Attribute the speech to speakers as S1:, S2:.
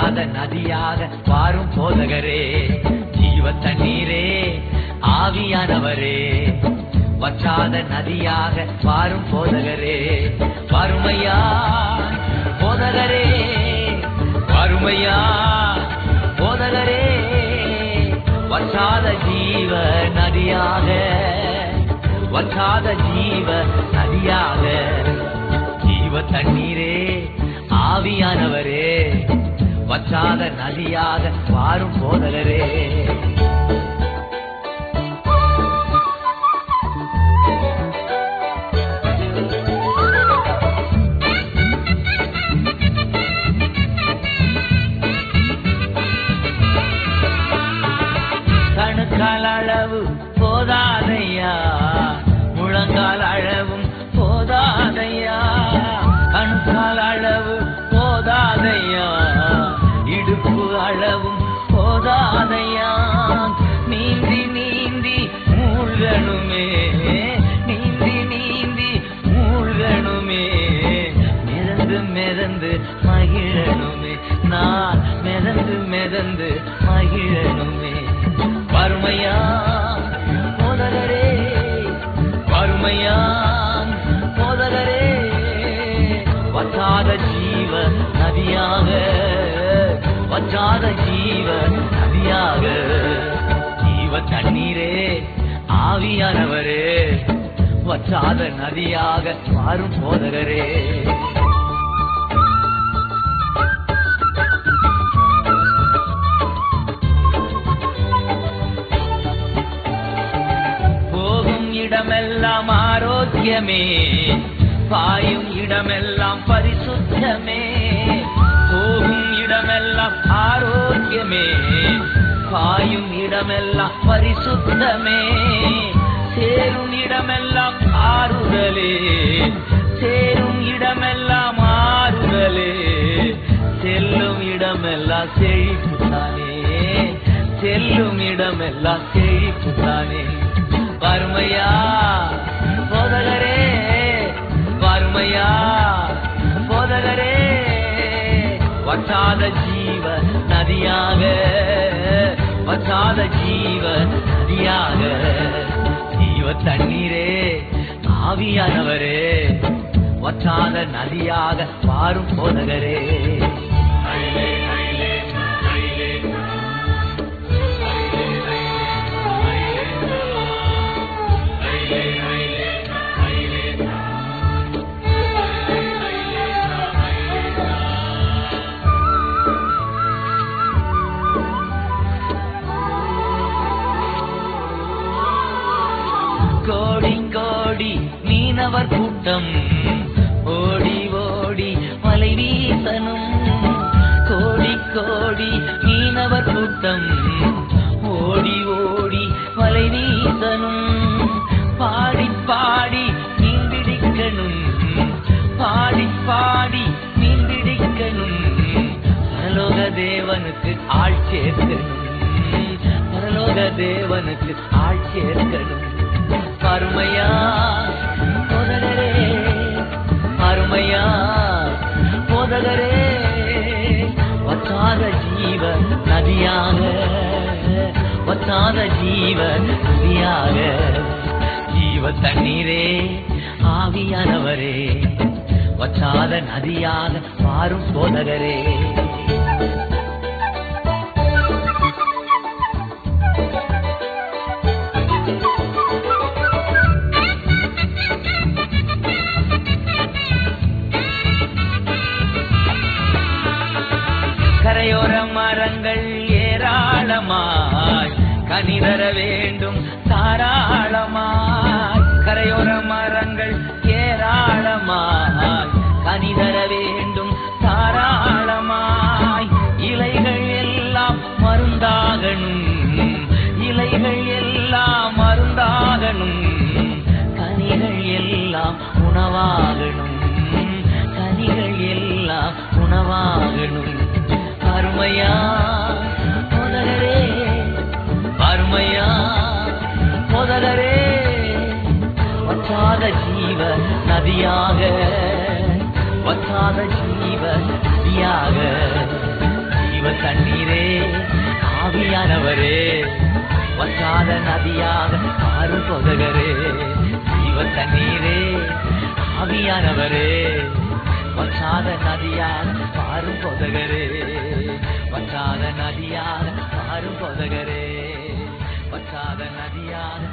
S1: வற்றாத நதியாக வாரும் போதகரே ஜீவ தண்ணீரே ஆவியானவரே வற்றாத நதியாக வாரும் போதகரே வறுமையா போதகரே வறுமையா போதகரே வற்றாத ஜீவ நதியாக வற்றாத ஜீவ நதியாக ஜீவ தண்ணீரே ஆவியானவரே வற்றாத நதியாக வாரும் போதகரே கணுக்கால் அளவு போதாதையா முழங்கால் அளவும் போதாதையா கணுக்கால் அளவு போதாதையா இடுப்பு அளவும் போதாதையா நீந்தி நீந்தி மூழ்கணுமே நீந்தி நீந்தி மூழ்கணுமே மிதந்து மிதந்து மகிழணுமே நான் மிதந்து மிதந்து மகிழணுமே வறுமையா போதகரே வறுமையா போதகரே வற்றாத ஜீவ நதியாக வற்றாத ஜீவ நதியாக ஜீவ தண்ணீரே ஆவியானவரே வற்றாத நதியாக மாறும் போதகரே போகும் இடமெல்லாம் ஆரோக்கியமே பாயும் இடமெல்லாம் பரிசுத்தமே போகும் இடமெல்லாம் ஆரோக்கியமே பாயும் இடமெல்லாம் பரிசுத்தமே சேரும் இடமெல்லாம் ஆறுதலே சேரும் இடமெல்லாம் ஆறுதலே செல்லும் இடமெல்லாம் செழிப்புத்தானே செல்லும் இடமெல்லாம் செழிப்புத்தானே வறுமையா போதகரே வறுமையா போதகரே வற்றாத ஜீவ நதியாக வற்றாத ஜீவ நதியாக ஜீவ தண்ணீரே ஆவியானவரே வற்றாத நதியாக பாரும் போதகரே கோடி கோடி மீனவர் கூட்டம் ஓடி ஓடி மலை வீசனும் கோடி கோடி மீனவர் கூட்டம் ஓடி ஓடி மலை வீசனும் பாடி பாடி மீன் பிடிக்கணும் பாடி பாடி மீன் பிடிக்கணும் பரலோக தேவனுக்கு ஆள் சேர்க்கணும் பரலோக தேவனுக்கு ஆள் சேர்க்கணும் அருமையா போதகரே அருமையா போதகரே வற்றாத ஜீவ நதியாக வற்றாத ஜீவ நதியாக ஜீவ தண்ணீரே ஆவியானவரே வற்றாத நதியாக மாறும் போதகரே கரையோர மரங்கள் ஏராளமாய் கனி தர வேண்டும் தாராளமாய் கரையோர மரங்கள் ஏராளமாய் கனி தர வேண்டும் தாராளமாய் இலைகள் எல்லாம் மருந்தாகணும் இலைகள் எல்லாம் மருந்தாகணும் கனிகள் எல்லாம் உணவாகணும் கனிகள் எல்லாம் உணவாகணும் அருமையா முதலரே அருமையா முதலரே வற்றாத ஜீவ நதியாக வற்றாத ஜீவ நதியாக ஜீவ ஆவியானவரே வற்றாத நதியாக மாறும் போதகரே ஜீவ தண்ணீரே ஆவியானவரே வற்றாத நதியாக மாறும் போதகரே வற்றாத நதியாக மாறும் போதகரே வற்றாத நதியாக